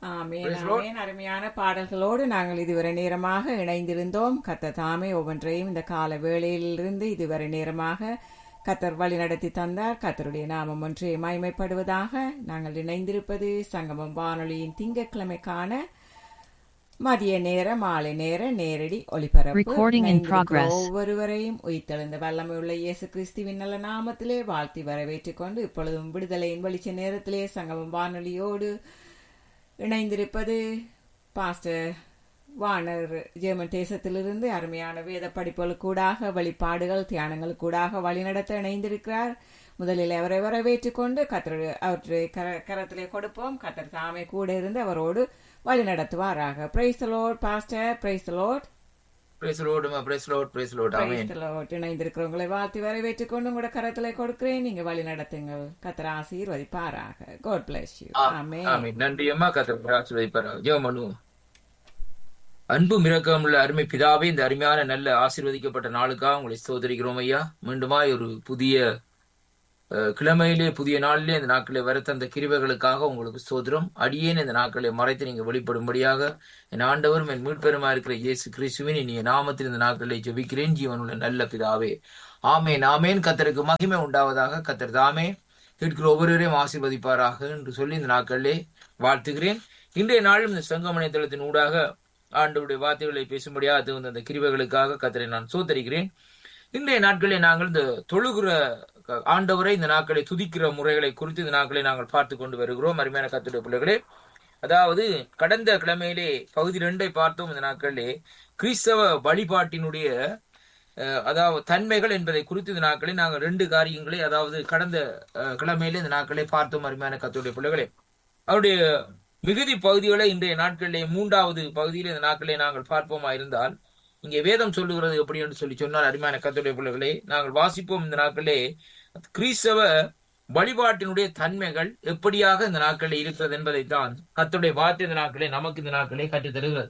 Amen, Praise the Lord. ஆமென். அருமையான பாடல்களோடு நாங்கள் இதுவரை நேரமாக இணைந்திருந்தோம் கத்தர் தாமே ஒவ்வொன்றையும் இந்த கால வேளையிலிருந்து இதுவரை நேரமாக கத்தர் வழி நடத்தி தந்தார் கத்தருடைய நாமம் ஒன்றே மகிமைப்படுவதாக நாங்கள் இணைந்திருப்பது சங்கமம் வானொலியின் திங்கட்கிழமைக்கான மதிய நேர மாலை நேர நேரடி ஒளிபரப்பு Recording in இணைந்திருக்கிற progress. ஒவ்வொருவரையும் உயிர்த்தெழுந்த வல்லமை உள்ள இயேசு கிறிஸ்துவின் நல்ல நாமத்திலே வாழ்த்தி வரவேற்றுக் கொண்டு இப்பொழுதும் விடுதலையின் வெளிச்ச நேரத்திலே சங்கமம் வானொலியோடு இணைந்திருப்பது பாஸ்டர் வானர் ஜெர்மன் தேசத்திலிருந்து அருமையான வேத படிப்புகளுக்கூடாக வழிபாடுகள் தியானங்களுக்கூடாக வழிநடத்த இணைந்திருக்கிறார் முதலில் அவரை வரவேற்றுக் கொண்டு கத்தருடைய அவருடைய கர கரத்திலே கொடுப்போம் கத்தர் தாமே கூட இருந்து அவரோடு வழி நடத்துவாராக praise Lord pastor praise Lord Praise the Lord, praise the Lord, praise the Lord. Amen. இணைந்திருக்கிறவங்களை வாழ்த்தி வரவேற்றுக் கொண்டு உங்களோட கரத்திலே கொடுக்கிறேன் நீங்க வழி நடத்துங்கள் கத்தர் ஆசீர்வதிப்பாராக God bless you amen amen. நன்றி அம்மா கத்திர ஆசீர்வதிப்பாராக ஜெபம் பண்ணுவோம் அன்பு மிரக்கமுள்ள அருமை பிதாவே இந்த அருமையான நல்ல ஆசீர்வதிக்கப்பட்ட நாளுக்காக உங்களை ஸ்தோதரிக்கிறோம் ஐயா மீண்டுமாய் ஒரு புதிய அஹ், கிழமையிலே புதிய நாளிலே இந்த நாட்களை வர தந்த கிருபைகளுக்காக உங்களுக்கு ஸ்தோத்திரம் அடியேன் இந்த நாட்களை மறைத்து நீங்க வெளிப்படும்படியாக என் ஆண்டவரும் என் மீட்பெருமா இருக்கிற இயேசு கிறிஸ்துவின் இனிய நாமத்தில் இந்த நாட்களை ஜெபிக்கிறேன் ஜீவனுள்ள நல்ல பிதாவே ஆமேன் ஆமேன் கத்தருக்கு மகிமை உண்டாவதாக கத்தர் தாமே கேட்கிற ஒவ்வொருவரையும் ஆசீர்வதிப்பாராக என்று சொல்லி இந்த நாட்களிலே வாழ்த்துகிறேன் இன்றைய நாளும் இந்த சங்கமனை தளத்தின் ஊடாக ஆண்டவருடைய வார்த்தைகளை பேசும்படியாக தகுந்த அந்த கிருபைகளுக்காக கத்தரை நான் சோதரிக்கிறேன் இன்றைய நாட்களில் நாங்கள் இந்த தொழுகிற க- ஆண்டவரை இந்த நாட்களை துதிக்கிற முறைகளை குறித்து இந்த நாட்களை நாங்கள் பார்த்து கொண்டு வருகிறோம் அருமையான கத்துடைய பிள்ளைகளே அதாவது கடந்த கிழமையிலே பகுதி ரெண்டை பார்த்தோம் இந்த நாட்களிலே கிறிஸ்தவ வழிபாட்டினுடைய அஹ், அதாவது தன்மைகள் என்பதை குறித்து இந்த நாட்களில் நாங்கள் ரெண்டு காரியங்களை அதாவது கடந்த அஹ், கிழமையிலே இந்த நாட்களை பார்த்தோம் அருமையான கத்துடைய பிள்ளைகளே அவருடைய மிகுதி பகுதிகளை இன்றைய நாட்களிலே மூன்றாவது பகுதியில் இந்த நாட்களை நாங்கள் பார்ப்போமா இருந்தால் இங்கே வேதம் சொல்லுகிறது எப்படி என்று சொல்லி சொன்னால் அருமையான கத்துடைய பிள்ளைகளே நாங்கள் வாசிப்போம் இந்த நாட்களே கிறிஸ்தவ வழிபாட்டினுடைய தன்மைகள் எப்படியாக இந்த நாட்களில் இருக்கிறது என்பதைத்தான் கத்துடைய வார்த்தை இந்த நாட்களே நமக்கு இந்த நாட்களே கற்றுத் தருகிறது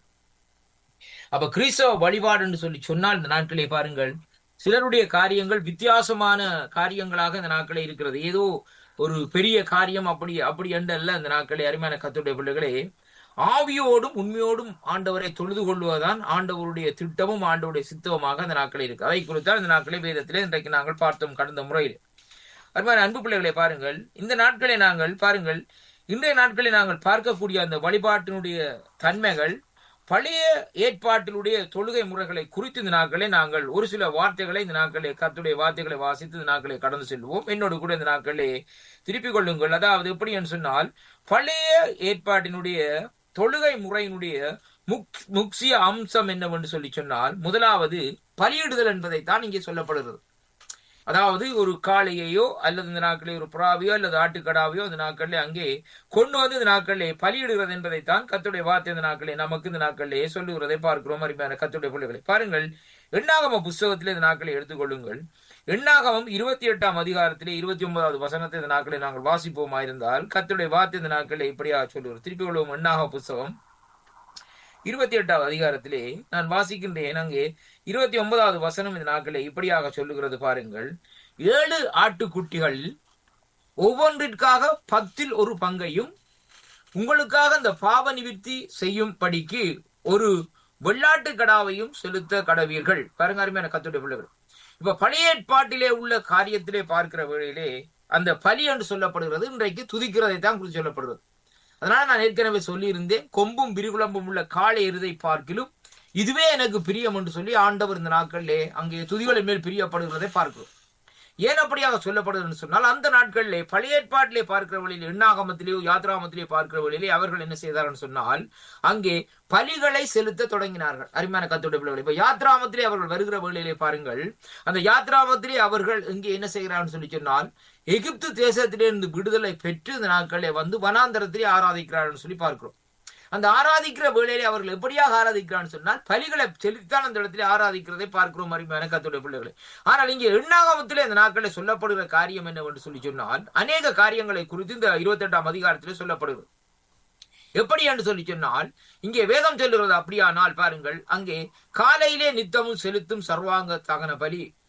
அப்ப கிறிஸ்தவ வழிபாடு என்று சொல்லி சொன்னால் இந்த நாட்களே பாருங்கள் சிலருடைய காரியங்கள் வித்தியாசமான காரியங்களாக இந்த நாட்களே இருக்கிறது ஏதோ ஒரு பெரிய காரியம் அப்படி அப்படி என்றல்ல இந்த நாட்களே அருமையான கத்துடைய பிள்ளைகளே ஆவியோடும் உண்மையோடும் ஆண்டவரை தொழுது கொள்வதுதான் ஆண்டவருடைய திட்டமும் ஆண்டவருடைய சித்தமுமாக அந்த நாட்களே இருக்கு அதை குறித்தான் இந்த நாட்களே வேதத்திலே இன்றைக்கு நாங்கள் பார்த்தோம் கடந்த முறையில் அருமையான அன்பு பிள்ளைகளை பாருங்கள் இந்த நாட்களை நாங்கள் பாருங்கள் இன்றைய நாட்களை நாங்கள் பார்க்கக்கூடிய அந்த வழிபாட்டினுடைய தன்மைகள் பழைய ஏற்பாட்டினுடைய தொழுகை முறைகளை குறித்து இந்த நாட்களை நாங்கள் ஒரு சில வார்த்தைகளை இந்த நாட்களே கர்த்தருடைய வார்த்தைகளை வாசித்து இந்த நாட்களை கடந்து செல்வோம் என்னோடு கூட இந்த நாட்களே திருப்பிக் கொள்ளுங்கள் அதாவது எப்படி என்று சொன்னால் பழைய ஏற்பாட்டினுடைய தொழுகை முறையினுடைய முக் முக்கிய அம்சம் என்னவென்று சொல்லி சொன்னால் முதலாவது பலியிடுதல் என்பதைத்தான் இங்கே சொல்லப்படுகிறது அதாவது ஒரு காளையையோ அல்லது இந்த நாட்களில் ஒரு புறாவையோ அல்லது ஆட்டுக்கடாவையோ இந்த நாட்களிலே அங்கே கொண்டு வந்து இந்த நாட்களிலே பலியிடுகிறது என்பதைத்தான் கத்துடைய வார்த்தை இந்த நாட்களே நமக்கு இந்த நாட்களிலே சொல்லுகிறதை பார்க்கிறோம் அருமையான கத்துடைய பிள்ளைகளை பாருங்கள் எண்ணாகம புஸ்தகத்திலே இந்த நாட்களை எடுத்துக்கொள்ளுங்கள் எண்ணாகமம் இருபத்தி எட்டாம் அதிகாரத்திலே இருபத்தி ஒன்பதாவது வசனத்தை இந்த நாட்களை நாங்கள் வாசிப்போமா இருந்தால் கத்துடைய வார்த்தை இந்த நாட்களை இப்படியாக சொல்லுகிறோம் திருப்பி கொள்வோம் எண்ணாக புஸ்தகம் இருபத்தி எட்டாவது அதிகாரத்திலே நான் வாசிக்கின்றேன் அங்கே இருபத்தி ஒன்பதாவது வசனம் இந்த நாட்களை இப்படியாக சொல்லுகிறது பாருங்கள் ஏழு ஆட்டுக்குட்டிகள் ஒவ்வொன்றிற்காக பத்தில் ஒரு பங்கையும் உங்களுக்காக அந்த பாவ நிவிர்த்தி செய்யும் படிக்கு ஒரு வெள்ளாட்டு கடாவையும் செலுத்த கடவீர்கள் பாருங்க அருமையான கத்துடைய பிள்ளைகள் இப்ப பழைய ஏற்பாட்டிலே உள்ள காரியத்திலே பார்க்கிற வேளையிலே அந்த பலி என்று சொல்லப்படுகிறது இன்றைக்கு துதிக்கிறதை தான் குறித்து சொல்லப்படுகிறது அதனால நான் ஏற்கனவே சொல்லியிருந்தேன் கொம்பும் விரிகுளம்பும் உள்ள காளை எருதை பார்க்கிலும் இதுவே எனக்கு பிரியம் என்று சொல்லி ஆண்டவர் இந்த நாட்களிலே அங்கே துதிகளின் மேல் பிரியப்படுகிறதை பார்க்கிறோம் ஏன் அப்படியாக சொல்லப்படுதுன்னு சொன்னால் அந்த நாட்களிலே பழைய ஏற்பாட்டிலே பார்க்கிற வழியில் எண்ணாகமத்திலேயோ யாத்ராமத்திலேயோ பார்க்கிற வழியிலே அவர்கள் என்ன செய்தார்கள் சொன்னால் அங்கே பலிகளை செலுத்த தொடங்கினார்கள் அருமையான கத்தோட பிள்ளைகள் இப்ப யாத்ராமத்திலே அவர்கள் வருகிற வழியிலே பாருங்கள் அந்த யாத்ராமத்திலே அவர்கள் இங்கே என்ன செய்கிறார்கள் சொல்லி சொன்னால் எகிப்து தேசத்திலே இருந்து விடுதலை பெற்று இந்த நாட்களே வந்து வனாந்தரத்திலே ஆராதிக்கிறார்கள் சொல்லி பார்க்கிறோம் அந்த ஆராதிக்கிற வேளையிலே அவர்கள் எப்படியாக ஆராதிக்கிறான்னு சொன்னால் பலிகளை செலுத்தான் அந்த இடத்திலே ஆராதிக்கிறதை பார்க்கிறோம் அருமையான கத்துடைய பிள்ளைகளை ஆனால் இங்கே எண்ணாகமத்திலே இந்த நாட்களில் சொல்லப்படுகிற காரியம் என்னவென்று சொல்லி சொன்னால் அநேக காரியங்களை குறித்து இந்த இருபத்தி எட்டாம் அதிகாரத்திலே சொல்லப்படுகிறது எப்படி என்று சொல்லி சொன்னால் இங்கே வேதம் சொல்லுகிறது அப்படியானால் பாருங்கள் அங்கே காலையிலே நித்தமும் செலுத்தும் சர்வாங்க தகன பலி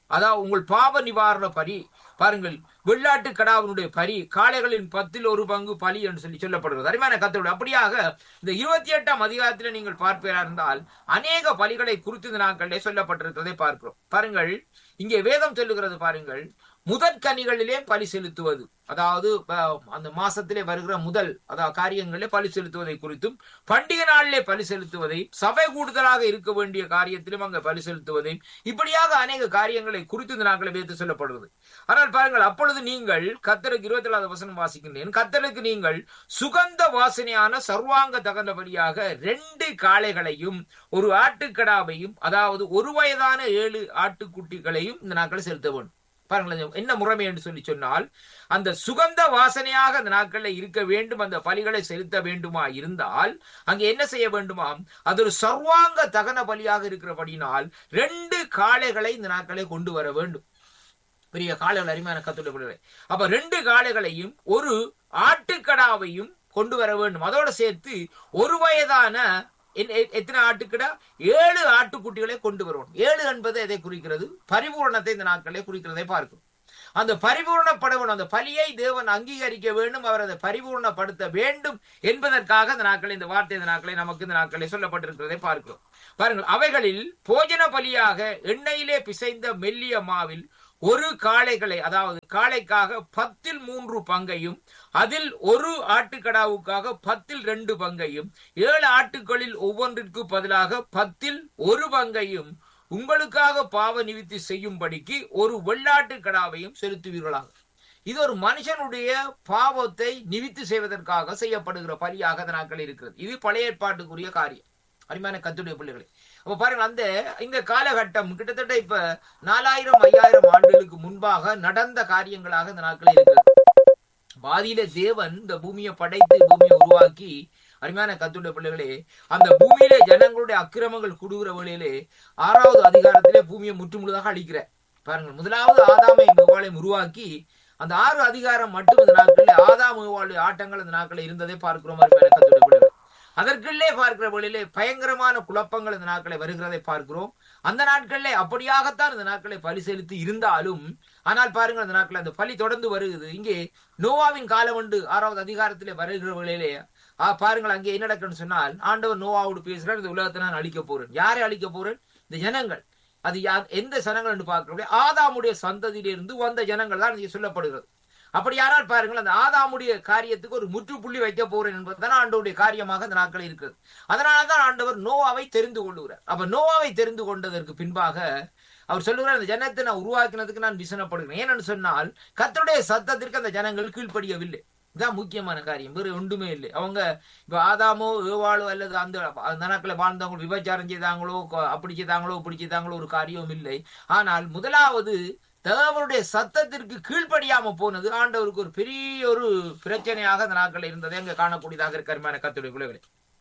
அதாவது உங்கள் பாவ நிவாரண பரி பாருங்கள் வெள்ளாட்டு கடாவினுடைய பரி காளைகளின் பத்தில் ஒரு பங்கு பலி என்று சொல்லி சொல்லப்படுகிறது அருமையான கத்தோடு அப்படியாக இந்த இருபத்தி எட்டாம் அதிகாரத்தில் நீங்கள் பார்ப்பீரா இருந்தால் அநேக பலிகளை குறித்து இந்த நாட்களிலே சொல்லப்பட்டிருக்கிறதை பார்க்கிறோம் பாருங்கள் இங்கே வேதம் சொல்லுகிறது பாருங்கள் முதற் கனிகளிலே பலி செலுத்துவது அதாவது அஹ், அந்த மாசத்திலே வருகிற முதல் அதாவது காரியங்களிலே பலி செலுத்துவதை குறித்தும் பண்டிகை நாளிலே பலி செலுத்துவதை சபை கூடுதலாக இருக்க வேண்டிய காரியத்திலும் அங்க பலி செலுத்துவதையும் இப்படியாக அநேக காரியங்களை குறித்து இந்த நாட்களை வைத்து சொல்லப்படுவது ஆனால் பாருங்கள் அப்பொழுது நீங்கள் கத்தருக்கு இருபத்தி ஏழாவது வசனம் வாசிக்கின்றேன் கத்தருக்கு நீங்கள் சுகந்த வாசனையான சர்வாங்க தகனபடியாக ரெண்டு காளைகளையும் ஒரு ஆட்டுக்கடாவையும் அதாவது ஒரு வயதான ஏழு ஆட்டுக்குட்டிகளையும் இந்த நாட்களை செலுத்த வேண்டும் பாருங்களேன் என்ன முறைமை என்று சொல்லி சொன்னால் அந்த சுகந்த வாசனையாக அந்த நாட்களில் இருக்க வேண்டும் அந்த பலிகளை செலுத்த வேண்டுமா இருந்தால் அங்கே என்ன செய்ய வேண்டுமாம் அது ஒரு சர்வாங்க தகன பலியாக இருக்கிறபடினால் ரெண்டு காளைகளை இந்த நாட்களை கொண்டு வர வேண்டும் பெரிய காளைகள் அருமையான கத்துடைய அப்ப ரெண்டு காளைகளையும் ஒரு ஆட்டுக்கடாவையும் கொண்டு வர வேண்டும் அதோட சேர்த்து ஒரு வயதான என்- எ- எத்தனை ஆட்டுக்கடா ஏழு ஆட்டுக்குட்டிகளை கொண்டு வருவோம் ஏழு என்பது எதை குறிக்கிறது பரிபூரணத்தை இந்த நாட்களை குறிக்கிறதை பார்க்கிறோம் அந்த பரிபூர்ணப்பட வேண்டும் அந்த பலியை தேவன் அங்கீகரிக்க வேண்டும் அவர் அதை பரிபூர்ணப்படுத்த வேண்டும் என்பதற்காக இந்த நாட்களை இந்த வார்த்தை இந்த நாட்களை நமக்கு இந்த நாட்களை சொல்லப்பட்டிருக்கிறதை பார்க்கிறோம் பாருங்கள் அவைகளில் போஜன பலியாக எண்ணெயிலே பிசைந்த மெல்லிய மாவில் ஒரு காளைகளை அதாவது காளைக்காக பத்தில் மூன்று பங்கையும் அதில் ஒரு ஆட்டுக்கடாவுக்காக பத்தில் ரெண்டு பங்கையும் ஏழு ஆட்டுக்களில் ஒவ்வொன்றிற்கு பதிலாக பத்தில் ஒரு பங்கையும் உங்களுக்காக பாவ நிவித்தி செய்யும்படிக்கு ஒரு வெள்ளாட்டு கடாவையும் செலுத்துவீர்களாக இது ஒரு மனுஷனுடைய பாவத்தை நிவித்து செய்வதற்காக செய்யப்படுகிற பலியாக அந்த நாட்கள் இருக்கிறது இது பழைய ஏற்பாட்டுக்குரிய காரியம் அருமையான கத்துடைய பிள்ளைகளை அப்ப பாருங்க அந்த இந்த காலகட்டம் கிட்டத்தட்ட இப்ப நாலாயிரம் ஐயாயிரம் ஆண்டுகளுக்கு முன்பாக நடந்த காரியங்களாக இந்த நாட்களில் இருக்கிறது பாதியில தேவன் இந்த பூமியை படைத்து பூமியை உருவாக்கி அருமையான கத்துடைய பிள்ளைகளே அந்த பூமியிலே ஜனங்களுடைய அக்கிரமங்கள் கூடுகிற வேளையிலே ஆறாவது அதிகாரத்திலே பூமியை முற்றுமுழுதாக அழிக்கிற பாருங்கள் முதலாவது ஆதாமை மேவாளையும் உருவாக்கி அந்த ஆறு அதிகாரம் மட்டும் இந்த நாட்களில் ஆதாம் மேவாளுடைய ஆட்டங்கள் இந்த நாட்களில் இருந்ததை பார்க்கிறோம் அருமையான கத்துடைய பிள்ளைகளே அதற்குள்ளே பார்க்கிற வழியிலே பயங்கரமான குழப்பங்கள் இந்த நாட்களை வருகிறதை பார்க்கிறோம் அந்த நாட்களிலே அப்படியாகத்தான் இந்த நாட்களை பலி செலுத்தி இருந்தாலும் ஆனால் பாருங்கள் அந்த நாட்கள் அந்த பலி தொடர்ந்து வருகிறது இங்கே நோவாவின் காலம் உண்டு ஆறாவது அதிகாரத்திலே வருகிற வேளையிலே ஆ, பாருங்கள் அங்கே என்ன நடக்குன்னு சொன்னால் ஆண்டவர் நோவாவோடு பேசுகிறார் இந்த உலகத்தை நான் அழிக்க போறேன் யாரை அழிக்க போறேன் இந்த ஜனங்கள் அது யா- எந்த ஜனங்கள் என்று பார்க்கிறோம் ஆதாமுடைய சந்ததியிலிருந்து வந்த ஜனங்கள் தான் இங்கே சொல்லப்படுகிறது அப்படியானால் பாருங்கள் அந்த ஆதாமுடைய காரியத்துக்கு ஒரு முற்றுப்புள்ளி வைக்க போறேன் என்பதுதான் ஆண்டவருடைய காரியமாக அந்த நாட்கள் இருக்கிறது அதனாலதான் ஆண்டவர் நோவாவை தெரிந்து கொள்ளுகிறார் அப்ப நோவாவை தெரிந்து கொண்டதற்கு பின்பாக அவர் சொல்லுகிறார் அந்த ஜனத்தை நான் உருவாக்கினதுக்கு நான் விசனப்படுகிறேன் ஏனென்று சொன்னால் கர்த்தருடைய சத்தத்திற்கு அந்த ஜனங்கள் கீழ்ப்படியவில்லை இதான் முக்கியமான காரியம் வேறு ஒன்றுமே இல்லை அவங்க இப்ப ஆதாமோ ஏவாளோ அல்லது அந்த அந்த நாட்களில் வாழ்ந்தவங்க விபச்சாரம் செய்தாங்களோ கொ- அப்படி செய்தாங்களோ இப்படி செய்தாங்களோ ஒரு காரியம் இல்லை ஆனால் முதலாவது தேவனுடைய சத்தத்திற்கு கீழ்ப்படியாம போனது ஆண்டவருக்கு ஒரு பெரிய ஒரு பிரச்சனையாக அந்த நாட்களில் இருந்ததை அங்க காணக்கூடியதாக இருக்கிறமான கத்துடைய பிள்ளைகளே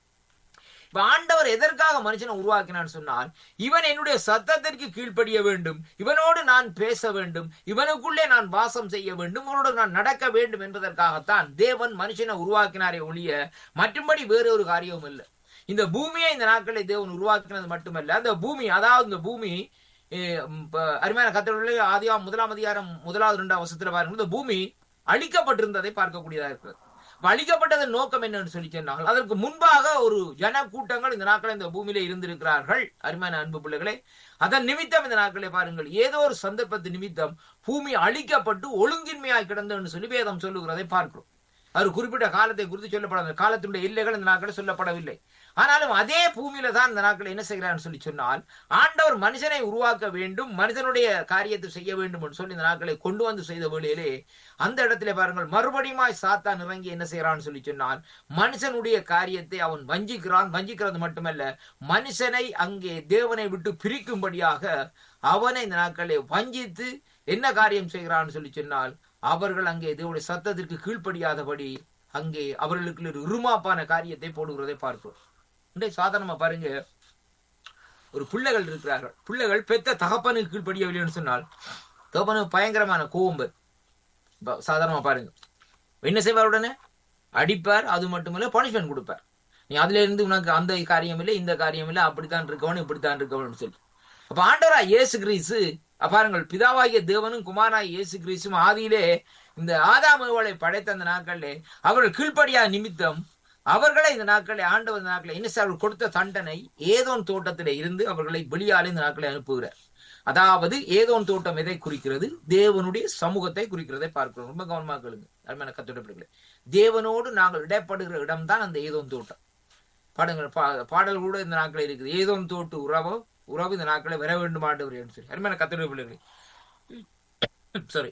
இப்ப ஆண்டவர் எதற்காக மனுஷனை உருவாக்கினான்னு சொன்னால் இவன் என்னுடைய சத்தத்திற்கு கீழ்ப்படிய வேண்டும் இவனோடு நான் பேச வேண்டும் இவனுக்குள்ளே நான் வாசம் செய்ய வேண்டும் இவனோடு நான் நடக்க வேண்டும் என்பதற்காகத்தான் தேவன் மனுஷனை உருவாக்கினாரே ஒழிய மற்றும்படி வேறு ஒரு காரியமும் இல்லை இந்த பூமியை இந்த நாட்களில் தேவன் உருவாக்கினது மட்டுமல்ல அந்த பூமி அதாவது இந்த பூமி eh, ம், ப- அருமையான கத்தருடைய ஆதியாம் முதலாம் அதிகாரம் முதலாவது இரண்டாம் வருஷத்துல பாருங்க இந்த பூமி அழிக்கப்பட்டிருந்ததை பார்க்கக்கூடியதா இருக்கிறது அப்ப அழிக்கப்பட்டதன் நோக்கம் என்னன்னு சொல்லி சொன்னால் அதற்கு முன்பாக ஒரு ஜன கூட்டங்கள் இந்த நாட்களில் இந்த பூமியில இருந்திருக்கிறார்கள் அருமையான அன்பு பிள்ளைகளே அதன் நிமித்தம் இந்த நாட்களை பாருங்கள் ஏதோ ஒரு சந்தர்ப்பத்து நிமித்தம் பூமி அழிக்கப்பட்டு ஒழுங்கின்மையாய் கிடந்ததுன்னு சொல்லி வேதம் சொல்லுகிறதை பார்க்கிறோம் அது குறிப்பிட்ட காலத்தை குறித்து சொல்லப்படாத காலத்தினுடைய எல்லைகள் இந்த நாட்களில் சொல்லப்படவில்லை ஆனாலும் அதே பூமியில தான் இந்த நாட்கள் என்ன செய்கிறான்னு சொல்லி சொன்னால் ஆண்டவர் மனுஷனை உருவாக்க வேண்டும் மனிதனுடைய காரியத்தை செய்ய வேண்டும் என்று சொல்லி இந்த நாட்களை கொண்டு வந்து செய்த வேளையிலே அந்த இடத்திலே பாருங்கள் மறுபடியுமாய் சாத்தான் இறங்கி என்ன செய்யறான்னு சொல்லி சொன்னால் மனுஷனுடைய காரியத்தை அவன் வஞ்சிக்கிறான் வஞ்சிக்கிறது மட்டுமல்ல மனுஷனை அங்கே தேவனை விட்டு பிரிக்கும்படியாக அவனை இந்த நாட்களை வஞ்சித்து என்ன காரியம் செய்கிறான்னு சொல்லி சொன்னால் அவர்கள் அங்கே தேவனுடைய சத்தத்திற்கு கீழ்ப்படியாதபடி அங்கே அவர்களுக்கு ஒரு உருமாப்பான காரியத்தை போடுகிறதை பார்க்கிறோம் இன்றைய சாதாரணமா பாருங்க ஒரு பிள்ளைகள் இருக்கிறார்கள் பிள்ளைகள் பெத்த தகப்பனுக்கு கீழ்ப்படியவில்லைன்னு சொன்னால் தகப்பனுக்கு பயங்கரமான கோபம் வரும். இப்ப சாதாரணமா பாருங்க என்ன செய்வார் உடனே அடிப்பார் அது மட்டுமல்ல பனிஷ்மெண்ட் கொடுப்பார் நீ அதுல இருந்து உனக்கு அந்த காரியம் இல்லை இந்த காரியம் இல்லை அப்படித்தான் இருக்கவன் இப்படித்தான் இருக்கவன் சொல்லி அப்ப ஆண்டவரா இயேசு கிறிஸ்து அப்ப பாருங்கள் பிதாவாகிய தேவனும் குமாராய் இயேசு கிறிஸ்தும் ஆதியிலே இந்த ஆதாமுகளை படைத்த அந்த நாட்களிலே அவர்கள் கீழ்ப்படியா நிமித்தம் அவர்களை இந்த நாட்களை ஆண்டவர் இந்த நாட்களை என்ன செய்ய அவர்கள் கொடுத்த தண்டனை ஏதோன் தோட்டத்திலே இருந்து அவர்களை வெளியாலே இந்த நாட்களை அனுப்புகிறார் அதாவது ஏதோன் தோட்டம் எதை குறிக்கிறது தேவனுடைய சமூகத்தை குறிக்கிறதை பார்க்கிறோம் ரொம்ப கவனமாக கேளுங்க அருமையான கத்துடப்படுகிறது தேவனோடு நாங்கள் இடைப்படுகிற இடம்தான் அந்த ஏதோன் தோட்டம் பாடுங்கள் பா- பாடல் கூட இந்த நாட்களில் இருக்குது ஏதோன் தோட்டு உறவோ உறவு இந்த நாட்களை வர வேண்டும் ஆண்டவர் என்று சொல்லி அருமையான கத்துடைய பிள்ளைகளே சாரி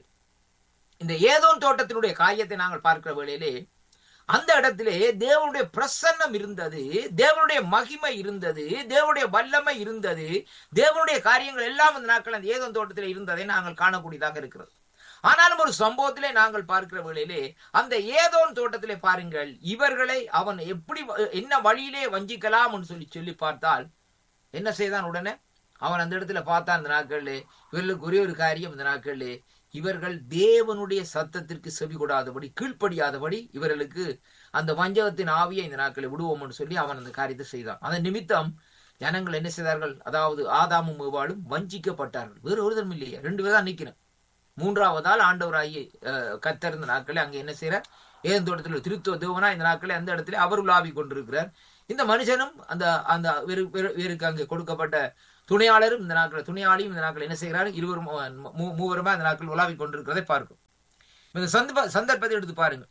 இந்த ஏதோன் தோட்டத்தினுடைய காரியத்தை நாங்கள் பார்க்கிற வேளையிலே அந்த இடத்திலே தேவனுடைய பிரசன்னம் இருந்தது தேவனுடைய மகிமை இருந்தது தேவனுடைய வல்லமை இருந்தது தேவனுடைய காரியங்கள் எல்லாம் இந்த நாட்கள் அந்த ஏதோன் தோட்டத்திலே இருந்ததை நாங்கள் காணக்கூடியதாக இருக்கிறது ஆனாலும் ஒரு சம்பவத்திலே நாங்கள் பார்க்கிற வேளையிலே அந்த ஏதோன் தோட்டத்திலே பாருங்கள் இவர்களை அவன் எப்படி வ- என்ன வழியிலே வஞ்சிக்கலாம் என்று சொல்லி சொல்லி பார்த்தால் என்ன செய்தான் உடனே அவன் அந்த இடத்துல பார்த்தான் இந்த நாட்களிலே இவர்களுக்கு ஒரே ஒரு காரியம் இந்த நாட்களிலே இவர்கள் தேவனுடைய சத்தத்திற்கு செவி கொடாதபடி கீழ்ப்படியாதபடி இவர்களுக்கு அந்த வஞ்சகத்தின் ஆவியை இந்த நாட்களை விடுவோம் என்று சொல்லி அவன் அந்த காரியத்தை செய்தான் அதன் நிமித்தம் ஜனங்கள் என்ன செய்தார்கள் அதாவது ஆதாமும் ஏவாளும் வஞ்சிக்கப்பட்டார்கள் வேறு ஒருத்தரும் இல்லையே ரெண்டு பேர் தான் நிக்கிறேன் மூன்றாவதால் ஆண்டவராகி அஹ், கர்த்தர் இந்த நாட்களை அங்கே என்ன செய்யறார் ஏன் தோட்டத்தில் திருத்துவ தேவனா இந்த நாட்களை அந்த இடத்துல அவர் உலாவி கொண்டிருக்கிறார் இந்த மனுஷனும் அந்த அந்த வேறு- வேறு- வேருக்கு அங்கே கொடுக்கப்பட்ட துணையாளரும் இந்த நாட்கள் துணையாளியும் இந்த நாட்கள் என்ன செய்கிறார் இருவரும் மூ- மூ- மூவருமா இந்த நாட்கள் உலாவி கொண்டிருக்கிறதை பார்க்கும் இந்த சந்தர்ப்ப சந்தர்ப்பத்தை எடுத்து பாருங்க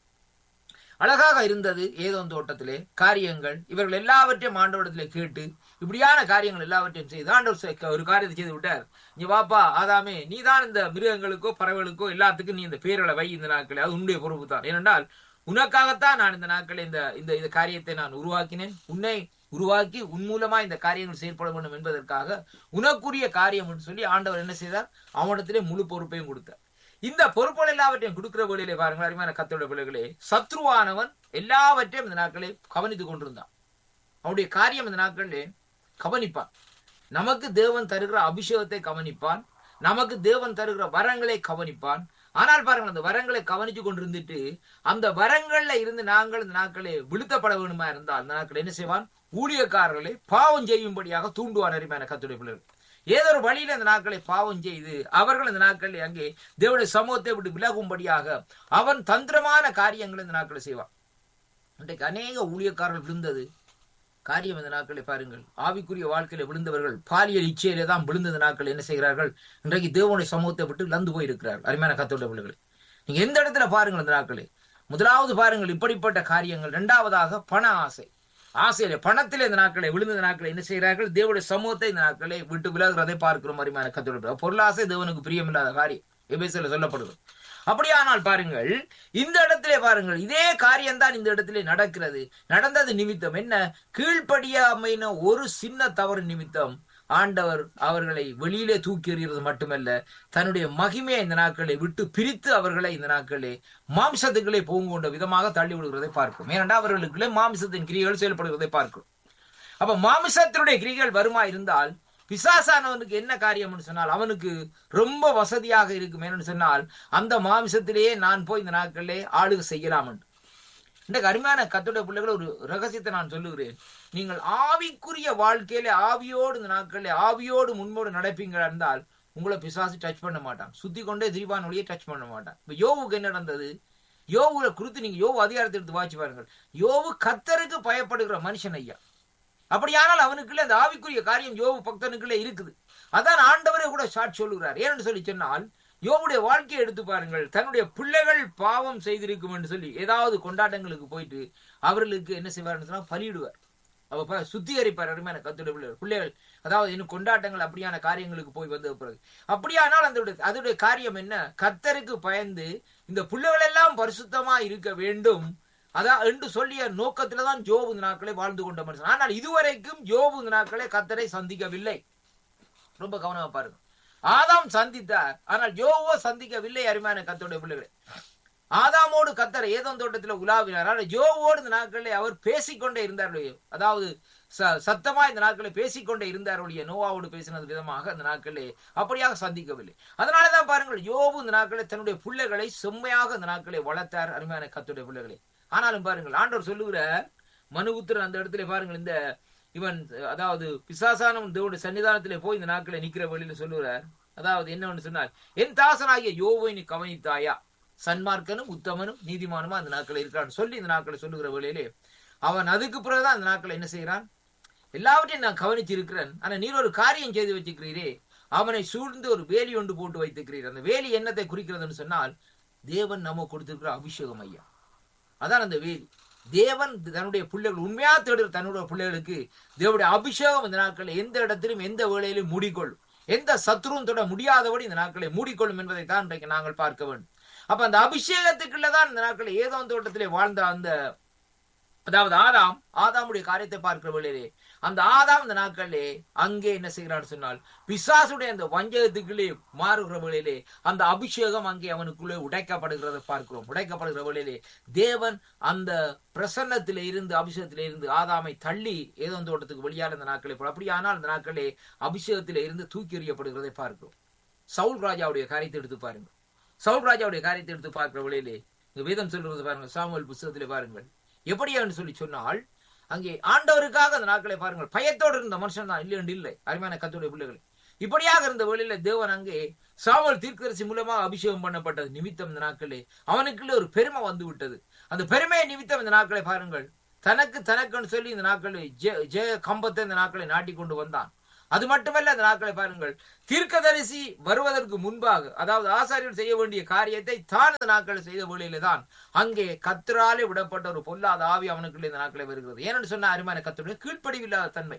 அழகாக இருந்தது ஏதோ தோட்டத்திலே காரியங்கள் இவர்கள் எல்லாவற்றையும் ஆண்டவரிடத்திலே கேட்டு இப்படியான காரியங்கள் எல்லாவற்றையும் செய்து ஆண்டவர் செ- ஒரு காரியத்தை செய்து விட்டார் நீ வாப்பா ஆதாமே நீ தான் இந்த மிருகங்களுக்கோ பறவைகளுக்கோ எல்லாத்துக்கும் நீ இந்த பேரளை வை இந்த நாட்களே அது உன்னுடைய பொறுப்பு தான் ஏனென்றால் உனக்காகத்தான் நான் இந்த நாட்களில் இந்த இந்த இந்த காரியத்தை நான் உருவாக்கினேன் உன்னை உருவாக்கி உன் மூலமா இந்த காரியங்கள் செயல்பட வேண்டும் என்பதற்காக உனக்குரிய காரியம் என்று சொல்லி ஆண்டவர் என்ன செய்தார் அவனிடத்திலே முழு பொறுப்பையும் கொடுத்தார் இந்த பொறுப்புகள் எல்லாவற்றையும் கொடுக்கிற வழியிலே பாருங்கள் அருமையான கத்தோட பிள்ளைகளே சத்ருவானவன் எல்லாவற்றையும் இந்த நாட்களே கவனித்துக் கொண்டிருந்தான் அவனுடைய காரியம் இந்த நாட்களிலே கவனிப்பான் நமக்கு தேவன் தருகிற அபிஷேகத்தை கவனிப்பான் நமக்கு தேவன் தருகிற வரங்களை கவனிப்பான் ஆனால் பாருங்கள் அந்த வரங்களை கவனிச்சு கொண்டிருந்துட்டு அந்த வரங்கள்ல இருந்து நாங்கள் இந்த நாட்களே விழுத்தப்பட வேணுமா இருந்தால் அந்த நாட்கள் என்ன செய்வான் ஊழியக்காரர்களை பாவம் செய்யும்படியாக தூண்டுவான் அருமையான கத்துடைய பிள்ளைகள் ஏதோ ஒரு வழியில இந்த நாட்களை பாவம் செய்து அவர்கள் இந்த நாட்களில் அங்கே தேவனுடைய சமூகத்தை விட்டு விலகும்படியாக அவன் தந்திரமான காரியங்களை இந்த நாட்களை செய்வான் இன்றைக்கு அநேக ஊழியக்காரர்கள் விழுந்தது காரியம் இந்த நாட்களை பாருங்கள் ஆவிக்குரிய வாழ்க்கையில விழுந்தவர்கள் பாலியல் இச்சையிலே தான் விழுந்த நாட்கள் என்ன செய்கிறார்கள் இன்றைக்கு தேவனுடைய சமூகத்தை விட்டு லந்து போயிருக்கிறார்கள் அருமையான கத்தோட பிள்ளைகள் நீங்க எந்த இடத்துல பாருங்கள் இந்த நாட்களே முதலாவது பாருங்கள் இப்படிப்பட்ட காரியங்கள் இரண்டாவதாக பண ஆசை ஆசையில பணத்திலே இந்த நாட்களை விழுந்த நாட்களை என்ன செய்கிறார்கள் தேவனுடைய சமூகத்தை இந்த நாட்களை விட்டு விலகுறதை பார்க்கிறோம் அருமையான கத்தோட பிள்ளை. பொருளாசை தேவனுக்கு பிரியமில்லாத காரியம் எபேசில சொல்லப்படுகிறது அப்படியானால் பாருங்கள் இந்த இடத்திலே பாருங்கள் இதே காரியம்தான் இந்த இடத்திலே நடக்கிறது நடந்தது நிமித்தம் என்ன கீழ்ப்படியாமைன ஒரு சின்ன தவறு நிமித்தம் ஆண்டவர் அவர்களை வெளியிலே தூக்கி எறிகிறது மட்டுமல்ல தன்னுடைய மகிமையை இந்த நாட்களை விட்டு பிரித்து அவர்களை இந்த நாட்களே மாம்சத்துக்களே போங்கொண்ட விதமாக தள்ளி விடுகிறதை பார்க்கும் ஏனென்றால் அவர்களுக்குள்ளே மாம்சத்தின் கிரிகள் செயல்படுகிறதை பார்க்கும் அப்ப மாமிசத்தினுடைய கிரிகள் வருமா இருந்தால் பிசாசானவனுக்கு என்ன காரியம்னு சொன்னால் அவனுக்கு ரொம்ப வசதியாக இருக்கும் என்னன்னு சொன்னால் அந்த மாமிசத்திலேயே நான் போய் இந்த நாட்களிலே ஆளுகை செய்யலாம் என்று இந்த அருமையான கத்துடைய பிள்ளைகள் ஒரு ரகசியத்தை நான் சொல்லுகிறேன் நீங்கள் ஆவிக்குரிய வாழ்க்கையில ஆவியோடு இந்த நாட்களில் ஆவியோடு முன்போடு நடப்பீங்களா இருந்தால் உங்களை பிசாசு டச் பண்ண மாட்டான் சுத்தி கொண்டே திரிவான் ஒளியை டச் பண்ண மாட்டான் இப்ப யோவுக்கு என்ன நடந்தது யோவுல குறித்து நீங்க யோவு அதிகாரத்தை எடுத்து வாட்சி பாருங்கள் யோவு கத்தருக்கு பயப்படுகிற மனுஷன் ஐயா அப்படியானால் அவனுக்குள்ள அந்த ஆவிக்குரிய காரியம் யோவு பக்தனுக்குள்ளே இருக்குது அதான் ஆண்டவரே கூட சாட்சி சொல்லுகிறார் ஏன்னு சொல்லி சொன்னால் யோவுடைய வாழ்க்கையை எடுத்து பாருங்கள் தன்னுடைய பிள்ளைகள் பாவம் செய்திருக்கும் என்று சொல்லி ஏதாவது கொண்டாட்டங்களுக்கு போயிட்டு அவர்களுக்கு என்ன செய்வார்னு சொன்னா பலியிடுவார் அவ ப- சுத்திகரிப்பார் அருமையான கத்துடைய பிள்ளைகள் பிள்ளைகள் அதாவது இன்னும் கொண்டாட்டங்கள் அப்படியான காரியங்களுக்கு போய் வந்த பிறகு அப்படியானால் அந்த அதோடைய காரியம் என்ன கத்தருக்கு பயந்து இந்த பிள்ளைகள் எல்லாம் பரிசுத்தமா இருக்க வேண்டும் அதான் என்று சொல்லிய நோக்கத்துல தான் ஜோபு இந்த நாட்களை வாழ்ந்து கொண்ட மனுஷன் ஆனால் இதுவரைக்கும் ஜோபு இந்த நாட்களை கத்தரை சந்திக்கவில்லை ரொம்ப கவனமா பாருங்க ஆதாம் சந்தித்தார் ஆனால் யோவோ சந்திக்கவில்லை அருமையான கத்தோட பிள்ளைகளை ஆதாமோடு கத்தர் ஏதோ தோட்டத்தில் உலாவினார் ஆனால் யோவோடு இந்த நாட்களில் அவர் பேசிக்கொண்டே இருந்தார் அதாவது ச- சத்தமா இந்த நாட்களில் பேசிக்கொண்டே இருந்தார் ஒழிய நோவாவோடு பேசினது விதமாக அந்த நாட்களிலே அப்படியாக சந்திக்கவில்லை அதனாலதான் பாருங்கள் யோபு இந்த நாட்களில் தன்னுடைய பிள்ளைகளை செம்மையாக இந்த நாட்களை வளர்த்தார் அருமையான கத்துடைய பிள்ளைகளை ஆனாலும் பாருங்கள் ஆண்டவர் சொல்லுகிற மனுபுத்திரன் அந்த இடத்துல பாருங்கள் இந்த இவன் அதாவது பிசாசானவன் தேவனுடைய சன்னிதானத்திலே போய் இந்த நாட்களை நிக்கிற வழியில சொல்லுகிறார் அதாவது என்னவென்று சொன்னால் என் தாசனாகிய யோவை நீ கவனித்தாயா சன்மார்க்கனும் உத்தமனும் நீதிமானுமா அந்த நாட்கள் இருக்கிறான்னு சொல்லி இந்த நாட்களை சொல்லுகிற வேளையிலே அவன் அதுக்கு பிறகுதான் அந்த நாட்களை என்ன செய்யறான் எல்லாவற்றையும் நான் கவனிச்சு இருக்கிறேன் ஆனா நீர் ஒரு காரியம் செய்து வச்சுக்கிறீரே அவனை சூழ்ந்து ஒரு வேலி ஒன்று போட்டு வைத்திருக்கிறீர் அந்த வேலி என்னத்தை குறிக்கிறதுன்னு சொன்னால் தேவன் நம்ம கொடுத்திருக்கிற அபிஷேகம் ஐயா அதான் அந்த வேலி தேவன் தன்னுடைய பிள்ளைகள் உண்மையா தேடுற தன்னுடைய பிள்ளைகளுக்கு தேவனுடைய அபிஷேகம் இந்த நாட்களில் எந்த இடத்திலும் எந்த வேளையிலும் மூடிக்கொள்ளும் எந்த சத்ருவும் தொட முடியாதபடி இந்த நாட்களை மூடிக்கொள்ளும் என்பதை தான் இன்றைக்கு நாங்கள் பார்க்க வேண்டும் அப்ப அந்த அபிஷேகத்துக்குள்ளதான் இந்த நாட்களில் ஏதோ தோட்டத்திலே வாழ்ந்த அந்த அதாவது ஆதாம் ஆதாமுடைய காரியத்தை பார்க்கிற வேளையிலே அந்த ஆதாம் இந்த நாட்களிலே அங்கே என்ன செய்கிறான்னு சொன்னால் பிசாசுடைய அந்த வஞ்சகத்துக்குள்ளே மாறுகிற வேளையிலே அந்த அபிஷேகம் அங்கே அவனுக்குள்ளே உடைக்கப்படுகிறத பார்க்கிறோம் உடைக்கப்படுகிற வேளையிலே தேவன் அந்த பிரசன்னத்திலே இருந்து அபிஷேகத்திலே இருந்து ஆதாமை தள்ளி ஏதோ தோட்டத்துக்கு வெளியாட இந்த நாட்களை அப்படியானால் இந்த நாட்களே அபிஷேகத்திலே இருந்து தூக்கி எறியப்படுகிறதை பார்க்கிறோம் சவுல் ராஜாவுடைய காரியத்தை எடுத்து பாருங்க சவுல் ராஜாவுடைய காரியத்தை எடுத்து பார்க்கிற வேளையிலே இங்க வேதம் சொல்றது பாருங்க சாமுவல் புஸ்தகத்திலே பாருங்கள் எப்படியான்னு சொல்லி சொன்னால் அங்கே ஆண்டவருக்காக அந்த நாட்களை பாருங்கள் பயத்தோடு இருந்த மனுஷன் தான் இல்லை என்று இல்லை அருமையான கத்தோடைய பிள்ளைகள் இப்படியாக இருந்த வேளையில தேவன் அங்கே சாவல் தீர்க்கரசி மூலமாக அபிஷேகம் பண்ணப்பட்டது நிமித்தம் இந்த நாட்களே அவனுக்குள்ள ஒரு பெருமை வந்து விட்டது அந்த பெருமையை நிமித்தம் இந்த நாட்களை பாருங்கள் தனக்கு தனக்குன்னு சொல்லி இந்த நாட்களை ஜெய ஜெய கம்பத்தை இந்த நாட்களை நாட்டி கொண்டு வந்தான் அது மட்டுமல்ல அந்த நாட்களை பாருங்கள் தீர்க்கதரிசி வருவதற்கு முன்பாக அதாவது ஆசாரியர் செய்ய வேண்டிய காரியத்தை தான் இந்த நாட்களை செய்த வேளையில தான் அங்கே கத்தராலே விடப்பட்ட ஒரு பொல்லாத ஆவி அவனுக்குள்ள இந்த நாட்களை வருகிறது ஏன்னு சொன்ன அருமையான கத்தருடைய கீழ்ப்படிவில்லாத தன்மை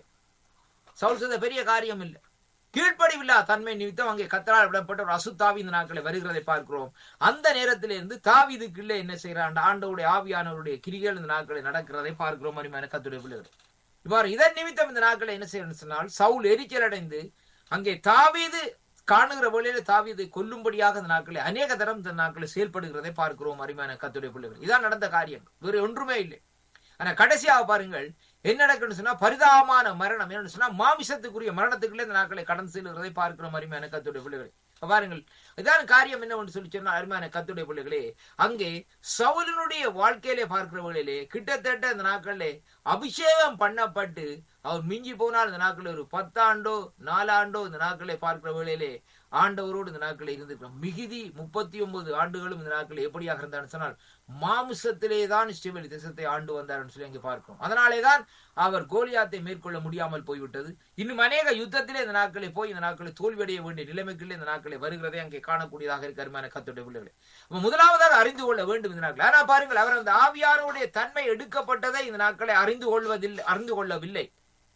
சவுல் செய்த பெரிய காரியம் இல்லை கீழ்ப்படிவில்லாத தன்மை நிமித்தம் அங்கே கத்தரால் விடப்பட்ட ஒரு அசுத்தாவி இந்த நாட்களை வருகிறதை பார்க்கிறோம் அந்த நேரத்திலிருந்து தாவிதுக்குள்ளே என்ன செய்யறான் ஆண்டவுடைய ஆவியானவருடைய கிரிகள் இந்த நாட்களை நடக்கிறதை பார்க்கிறோம் அருமையான கத்துடைய பிள்ளைகள் இவ்வாறு இதன் நிமித்தம் இந்த நாட்களை என்ன செய்யணும் சொன்னால் சவுல் எரிச்சல் அடைந்து அங்கே தாவீது காணுகிற வழியில தாவீதை கொல்லும்படியாக இந்த நாட்களை அநேக தரம் இந்த நாட்களை செயல்படுகிறதை பார்க்கிறோம் அருமையான கத்துடைய பிள்ளைகள் இதான் நடந்த காரியம் வேறு ஒன்றுமே இல்லை ஆனா கடைசியாக பாருங்கள் என்ன நடக்குன்னு சொன்னா பரிதாபமான மரணம் என்னன்னு சொன்னா மாமிசத்துக்குரிய மரணத்துக்குள்ளே இந்த நாட்களை கடந்து செல்கிறதை பார்க்கிறோம் அருமையான கத்துடைய பிள்ளைகள் பாருங்கள் இதான் காரியம் என்னவென்று சொல்லி சொன்னா அருமையான கத்துடைய பிள்ளைகளே அங்கே சவுலினுடைய வாழ்க்கையிலே பார்க்கிற வேளையிலே கிட்டத்தட்ட இந்த நாட்களிலே அபிஷேகம் பண்ணப்பட்டு அவர் மிஞ்சி போனால் இந்த நாட்களில் ஒரு பத்தாண்டோ நாலாண்டோ இந்த நாட்களை பார்க்கிற வேளையிலே ஆண்டவரோடு இந்த நாட்களை இருந்திருக்கிறோம் மிகுதி முப்பத்தி ஒன்பது ஆண்டுகளும் இந்த நாட்கள் எப்படியாக இருந்தான்னு சொன்னால் மாமிசத்திலே தான் இஸ்ரேல் தேசத்தை ஆண்டு வந்தார் சொல்லி அங்கே பார்க்கிறோம் அதனாலே தான் அவர் கோலியாத்தை மேற்கொள்ள முடியாமல் போய்விட்டது இன்னும் அநேக யுத்தத்திலே இந்த நாட்களை போய் இந்த நாட்களை தோல்வியடைய வேண்டிய நிலைமைக்குள்ளே இந்த நாட்களை வருகிறதே அங்கே காணக்கூடியதாக இருக்கிறமான கத்துடைய பிள்ளைகளை முதலாவதாக அறிந்து கொள்ள வேண்டும் இந்த நாட்கள் ஆனா பாருங்கள் அவர் அந்த ஆவியாருடைய தன்மை எடுக்கப்பட்டதை இந்த நாட்களை அறிந்து கொள்வதில்லை அறிந்து கொள்ளவில்லை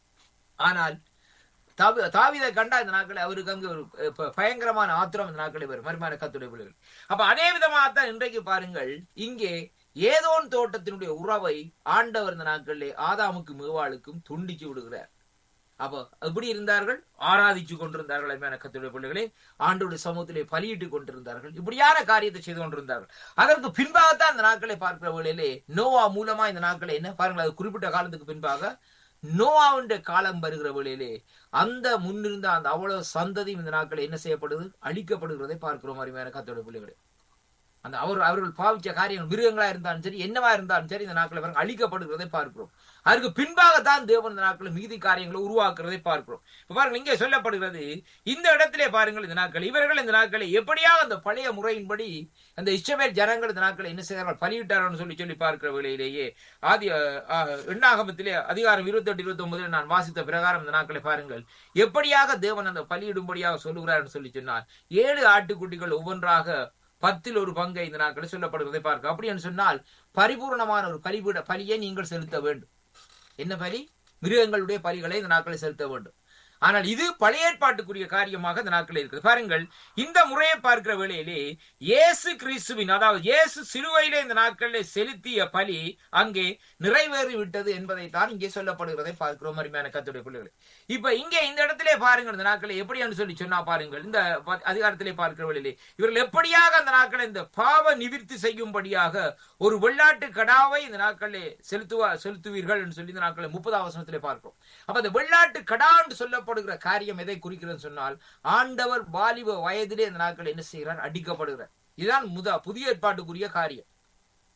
ஆனால் தாவி தாவிதை கண்டா இந்த நாட்களை அவருக்கு அங்கு ஒரு பயங்கரமான ஆத்திரம் இந்த நாட்களை வரும் மறுமான கத்துடைய பிள்ளைகள் அப்ப அதே விதமாகத்தான் இன்றைக்கு பாருங்கள் இங்கே ஏதோன் தோட்டத்தினுடைய உறவை ஆண்டவர் இந்த நாட்களிலே ஆதாமுக்கு மேவாளுக்கும் துண்டிச்சு விடுகிறார் அப்போ எப்படி இருந்தார்கள் ஆராதிச்சு கொண்டிருந்தார்கள் அருமையான கத்துடைய பிள்ளைகளே ஆண்டோடைய சமூகத்திலே பலியிட்டு கொண்டிருந்தார்கள் இப்படியான காரியத்தை செய்து கொண்டிருந்தார்கள் அதற்கு பின்பாகத்தான் இந்த நாட்களை பார்க்கிற வேளையிலே நோவா மூலமா இந்த நாட்களை என்ன பாருங்கள் அது குறிப்பிட்ட காலத்துக்கு பின்பாக நோவாவுடைய காலம் வருகிற வேளையிலே அந்த முன்னிருந்த அந்த அவ்வளவு சந்ததியும் இந்த நாட்கள் என்ன செய்யப்படுது அழிக்கப்படுகிறதை பார்க்கிறோம் அருமையான கத்தோட பிள்ளைகளே அந்த அவர் அவர்கள் பாவிச்ச காரியம் மிருகங்களா இருந்தாலும் சரி என்னவா இருந்தாலும் சரி இந்த நாட்களை பாருங்க அழிக்கப்படுகிறதை பார்க்கிறோம் அதற்கு பின்பாகத்தான் தேவன் இந்த நாட்களில் மீதி காரியங்களை உருவாக்குறதை பார்க்கிறோம் இப்ப பாருங்க இங்கே சொல்லப்படுகிறது இந்த இடத்திலே பாருங்கள் இந்த நாட்கள் இவர்கள் இந்த நாட்களை எப்படியாக அந்த பழைய முறையின்படி அந்த இஷ்டமேல் ஜனங்கள் இந்த நாட்களை என்ன செய்தார்கள் பலியிட்டார்கள் சொல்லி சொல்லி பார்க்கிற வேளையிலேயே ஆதி எண்ணாகமத்திலே அதிகாரம் இருபத்தி எட்டு இருபத்தி ஒன்பதுல நான் வாசித்த பிரகாரம் இந்த நாட்களை பாருங்கள் எப்படியாக தேவன் அந்த பலியிடும்படியாக சொல்லுகிறார் சொல்லி சொன்னார் ஏழு ஆட்டுக்குட்டிகள் ஒவ்வொன்றாக பத்தில் ஒரு பங்கை இந்த நாட்களில் சொல்லப்படுவதை பார்க்க அப்படி என்று சொன்னால் பரிபூர்ணமான ஒரு பலிபீட பலியை நீங்கள் செலுத்த வேண்டும் என்ன பலி மிருகங்களுடைய பலிகளை இந்த நாட்களில் செலுத்த வேண்டும் ஆனால் இது பழைய ஏற்பாட்டுக்குரிய காரியமாக இந்த நாட்களில் இருக்குது பாருங்கள் இந்த முறையை பார்க்கிற வேளையிலே இயேசு கிறிஸ்துவின் அதாவது இயேசு சிலுவையிலே இந்த நாட்களில் செலுத்திய பலி அங்கே நிறைவேறி விட்டது என்பதை தான் இங்கே சொல்லப்படுகிறதை பார்க்கிறோம் அருமையான கத்துடைய பிள்ளைகளை இப்ப இங்கே இந்த இடத்திலே பாருங்கள் இந்த நாட்களை எப்படி என்று சொல்லி சொன்னா பாருங்கள் இந்த அதிகாரத்திலே பார்க்கிற வேளையிலே இவர்கள் எப்படியாக அந்த நாட்களை இந்த பாவ நிவிர்த்தி செய்யும்படியாக ஒரு வெள்ளாட்டு கடாவை இந்த நாட்களிலே செலுத்துவா செலுத்துவீர்கள் என்று சொல்லி இந்த நாட்களை முப்பதாம் வசனத்திலே பார்க்கிறோம் அப்ப அந்த வெள்ளாட்டு கடா என்று சொல்ல சொல்லப்படுகிற காரியம் எதை குறிக்கிறது சொன்னால் ஆண்டவர் வாலிப வயதிலே இந்த நாட்கள் என்ன செய்கிறார் அடிக்கப்படுகிறார் இதுதான் முத புதிய ஏற்பாட்டுக்குரிய காரியம்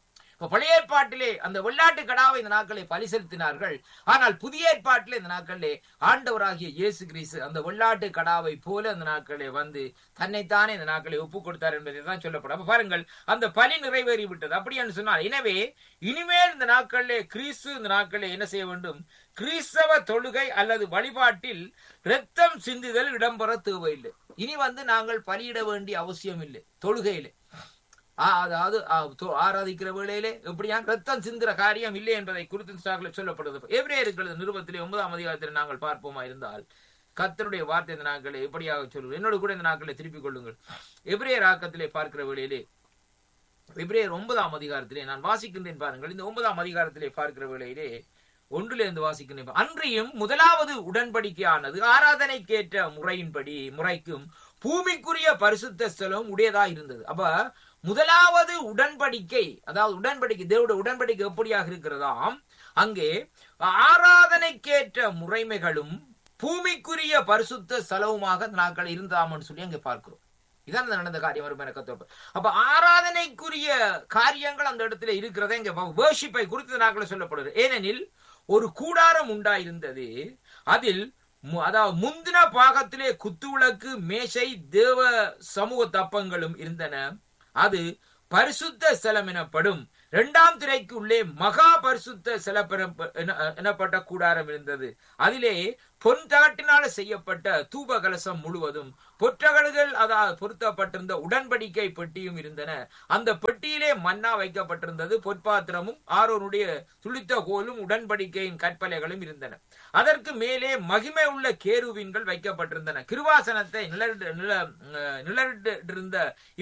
இப்ப பழைய ஏற்பாட்டிலே அந்த வெள்ளாட்டு கடாவை இந்த நாட்களை பலி செலுத்தினார்கள் ஆனால் புதிய ஏற்பாட்டிலே இந்த நாட்களிலே ஆண்டவராகிய இயேசு கிறிஸ்து அந்த வெள்ளாட்டு கடாவை போல அந்த நாட்களே வந்து தன்னைத்தானே இந்த நாட்களை ஒப்பு கொடுத்தார் என்பதை தான் சொல்லப்படும் அப்ப பாருங்கள் அந்த பலி நிறைவேறி விட்டது அப்படி என்று சொன்னால் எனவே இனிமேல் இந்த நாட்களிலே கிறிஸ்து இந்த நாட்களிலே என்ன செய்ய வேண்டும் கிறிஸ்தவ தொழுகை அல்லது வழிபாட்டில் ரத்தம் சிந்துதல் இடம்பெற தேவையில்லை இனி வந்து நாங்கள் பலியிட வேண்டிய அவசியம் இல்லை தொழுகையிலே அதாவது ஆராதிக்கிற வேளையிலே எப்படியா ரத்தம் சிந்துற காரியம் இல்லை என்பதை குறித்து சொல்லப்படுது எவரே இருக்கிறது நிருபத்திலே ஒன்பதாம் அதிகாரத்தில் நாங்கள் பார்ப்போமா இருந்தால் கத்தருடைய வார்த்தை இந்த நாட்களை எப்படியாக சொல்லுங்கள் என்னோட கூட இந்த நாட்களை திருப்பிக் கொள்ளுங்கள் எபிரேயர் ஆக்கத்திலே பார்க்கிற வேளையிலே எபிரேயர் ஒன்பதாம் அதிகாரத்திலே நான் வாசிக்கின்றேன் பாருங்கள் இந்த ஒன்பதாம் அதிகாரத்திலே பார்க்கிற வேளையிலே ஒன்றிலிருந்து வாசிக்கின்றேன் அன்றியும் முதலாவது உடன்படிக்கையானது ஆராதனைக்கேற்ற முறையின்படி முறைக்கும் பூமிக்குரிய பரிசுத்த ஸ்தலம் உடையதா இருந்தது அப்ப முதலாவது உடன்படிக்கை அதாவது உடன்படிக்கை தேவட உடன்படிக்கை எப்படியாக இருக்கிறதாம் அங்கே ஆராதனைக்கேற்ற முறைமைகளும் பூமிக்குரிய பரிசுத்த செலவுமாக நாட்கள் இருந்தாமன்னு சொல்லி அங்கே பார்க்கிறோம் இதான் நடந்த காரியம் வரும் எனக்கு அப்ப ஆராதனைக்குரிய காரியங்கள் அந்த இடத்துல இருக்கிறதே இங்க வேர்ஷிப்பை குறித்து நாட்களை சொல்லப்படுது ஏனெனில் ஒரு கூடாரம் உண்டாயிருந்தது அதில் அதாவது முந்தின பாகத்திலே குத்துவிளக்கு மேசை தேவ சமூக தப்பங்களும் இருந்தன அது பரிசுத்த ஸ்தலம் எனப்படும் இரண்டாம் திரைக்கு உள்ளே மகா பரிசுத்த சிலப்பெரும் எனப்பட்ட கூடாரம் இருந்தது அதிலே பொன் தகட்டினால செய்யப்பட்ட தூப கலசம் முழுவதும் பொற்றகடுகள் அதாவது பொருத்தப்பட்டிருந்த உடன்படிக்கை பெட்டியும் இருந்தன அந்த பெட்டியிலே மன்னா வைக்கப்பட்டிருந்தது பொற்பாத்திரமும் ஆரோனுடைய துளித்த கோலும் உடன்படிக்கையின் கற்பலைகளும் இருந்தன அதற்கு மேலே மகிமை உள்ள கேருவின்கள் வைக்கப்பட்டிருந்தன கிருவாசனத்தை நிழலிட்டு நிழலிட்டிருந்த